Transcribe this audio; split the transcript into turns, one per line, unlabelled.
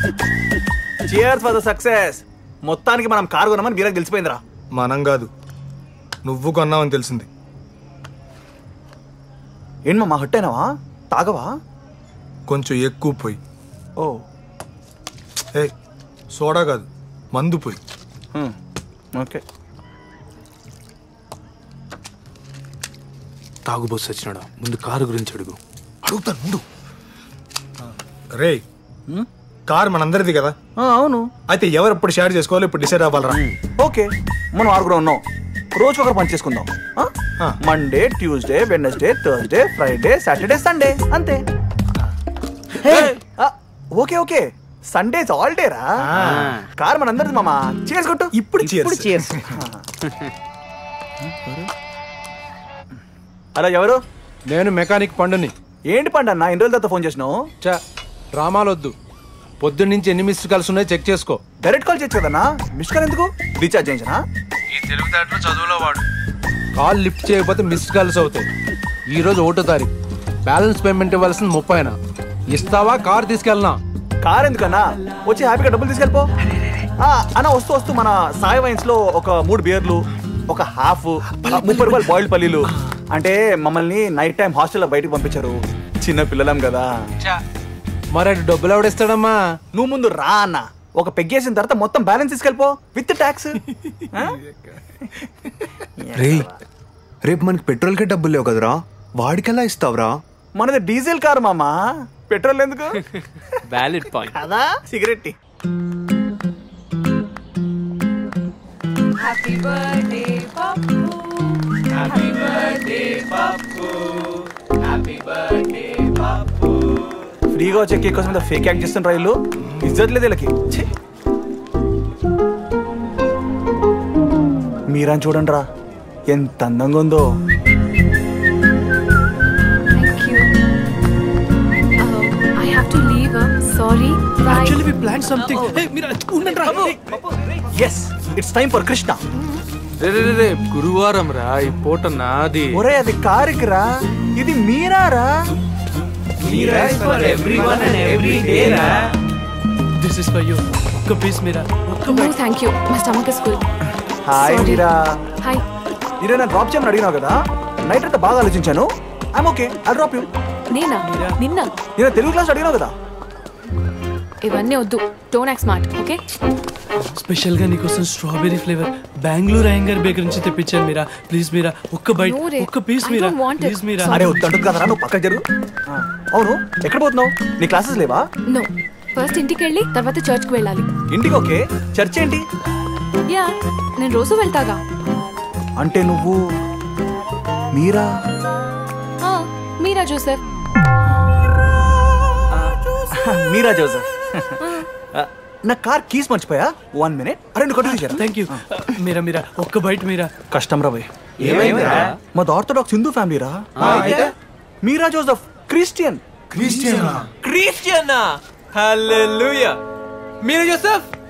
Cheers for the success మొత్తానికి మనం car కొన్నామని మీరే తెలిసిపోయిందిరా
మనం కాదు నువ్వు కొన్నావని తెలిసింది
ఏంటి మా హట్ అయినావా తాగవా
కొంచెం ఎక్కువ పోయి
ఓ
ఏ సోడా కాదు మందు పోయి
ఓకే
తాగు బస్సు వచ్చినాడా ముందు కారు గురించి అడుగు
అడుగుతాను ముందు రే కార్ మనందరిది కదా
అవును
అయితే ఎవరు ఎప్పుడు షేర్ చేసుకోవాలి ఇప్పుడు డిసైడ్ అవ్వాలరా
ఓకే మనం ఆరుగురు ఉన్నాం రోజు ఒకరు పని చేసుకుందాం
ఆ.
Monday Tuesday Wednesday Thursday Friday Saturday Sunday అంతే ఆ, okay okay Sundays all day రా కార్ మనందరిది మామ చీర్స్ కొట్టు
ఇప్పుడు cheers.
cheers. హలో ఎవరు
నేను మెకానిక్ పండుని
ఏంటి పండు అన్న ఎన్ని రోజుల తర్వాత ఫోన్ చేసినావు
చా డ్రామాలొద్దు పొద్దున్న నుంచి ఎన్ని మిస్డ్ కాల్స్ ఉన్నాయో చెక్ చేసుకో
డైరెక్ట్ కాల్ చేయొచ్చు కదన్నా మిస్ కాల్ ఎందుకు రీఛార్జ్ చేయించనా
ఈ తెలివితేటలు చదువులో వాడు కాల్ లిఫ్ట్ చేయకపోతే మిస్డ్ కాల్స్ అవుతాయి ఈ రోజు ఒకటో తారీఖు బ్యాలెన్స్ పేమెంట్ ఇవ్వాల్సింది ముప్పైనా ఇస్తావా కార్ తీసుకెళ్ళనా
కార్ ఎందుకన్నా వచ్చి హ్యాపీగా డబ్బులు తీసుకెళ్ళిపో ఆ, అన్న వస్తూ వస్తూ మన సాయి వైన్స్ లో ఒక మూడు బియర్లు ఒక హాఫ్ ముప్పై రూపాయలు బాయిల్డ్ పల్లీలు అంటే మమ్మల్ని నైట్ టైం హాస్టల్లో బయటకు పంపించారు చిన్న పిల్లలం కదా
మరి అటు డబ్బులు ఎవడిస్తాడమ్మా
నువ్వు ముందు రా అన్న ఒక పెగ్గేసిన తర్వాత మొత్తం బ్యాలెన్స్ తీసుకెళ్ళిపో విత్ ట్యాక్స్
రే రేపు మనకి పెట్రోల్కే డబ్బులు లేవు కదరా వాడికెలా ఇస్తావురా
మనది డీజిల్ కార్ మామా పెట్రోల్ ఎందుకు
వ్యాలిడ్ పాయింట్
కదా cigarette
Happy birthday, Papu. Happy birthday, Papu. Happy birthday, Papu.
ఫ్రీగా వచ్చే కేక్ కోసం ఫేక్ యాక్ట్ చేస్తున్న రైలు ఇజ్జత్ లేదు వీళ్ళకి ఛీ. మీరా చూడండి రా ఎంత అందంగా ఉందో
Thank you. Uh, I have to leave. Uh. Sorry. Bye.
Actually we plan something మీరు ఉండండి రా
yes it's time for Krishna
రే రే, రే రే గురువారం రా ఈ పూట నాది
ఒరే అది కారుకి రా ఇది మీరా రా
దిస్ ఇస్ ఫర్ యూ ఒక్క పీస్ మీరా ఒక్క
No, thank you. My stomach is full.
Hi
Sorry.
Meera
Hi.
మీరే నా డ్రాప్ చేయమని అడిగినావు కదా నైట్ అంతా బాగా ఆలోచించాను I'm okay I drop you
నేనా నిన్న
నేను తెలుగు క్లాస్ అడిగినావు కదా
ఇవన్నీ వద్దు don't act smart okay
special గా నీకోసం strawberry flavour Bengaluru Iyengar bakery నుంచి తెప్పించాను మీరా ప్లీజ్ మీరా ఒక్క బైట్
No రే.
ఒక్క piece
I
Meera
don't want it.
Please Meera
అరే వద్దంటుంది కదరా నువ్వు పక్కకు జరుగు ఆ, అవును ఎక్కడ పోతున్నావు నీ క్లాసెస్ లేవా
నో ఫస్ట్ ఇంటికి వెళ్ళి తర్వాత చర్చ్కి వెళ్ళాలి
ఇంటికి ఓకే చర్చ్ ఏంటి
యా నేను రోజు వెళ్తాగా
అంటే నువ్వు మీరా
ఆ, మీరా జోసెఫ్
మీరా జోసెఫ్ ఆ, నా కార్ కీస్ మర్చిపోయా వన్ మినిట్ అరే నువ్వు కంటిన్యూ చేయరా
థ్యాంక్ యూ మీరా మీరా ఒక్క బైట్ మీరా
కష్టం రా భయ్ మాది ఆర్థోడాక్స్ హిందూ ఫ్యామిలీ రా మీరా జోసెఫ్ క్రిస్టియన్
క్రిస్టియన్
క్రిస్టియనా హల్లెలూయా మీరు జోసెఫ్